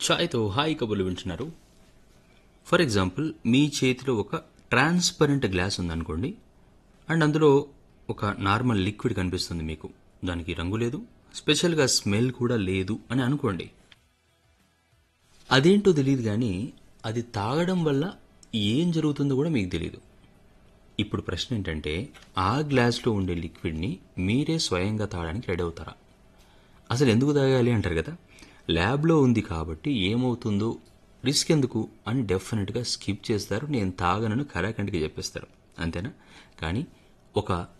ఛాయ్తో hi కబుర్లు వింటున్నారు for example మీ చేతిలో ఒక ట్రాన్స్పరెంట్ గ్లాస్ ఉందనుకోండి అండ్ అందులో ఒక నార్మల్ లిక్విడ్ కనిపిస్తుంది మీకు దానికి రంగు లేదు స్పెషల్గా స్మెల్ కూడా లేదు అని అనుకోండి అదేంటో తెలియదు కానీ అది తాగడం వల్ల ఏం జరుగుతుందో కూడా మీకు తెలియదు ఇప్పుడు ప్రశ్న ఏంటంటే ఆ గ్లాస్లో ఉండే లిక్విడ్ని మీరే స్వయంగా తాగడానికి రెడీ అవుతారా అసలు ఎందుకు తాగాలి అంటారు కదా ల్యాబ్లో ఉంది కాబట్టి ఏమవుతుందో రిస్క్ ఎందుకు అని డెఫినెట్గా స్కిప్ చేస్తారు నేను తాగనని కరాకంటికి చెప్పేస్తారు అంతేనా కానీ ఒక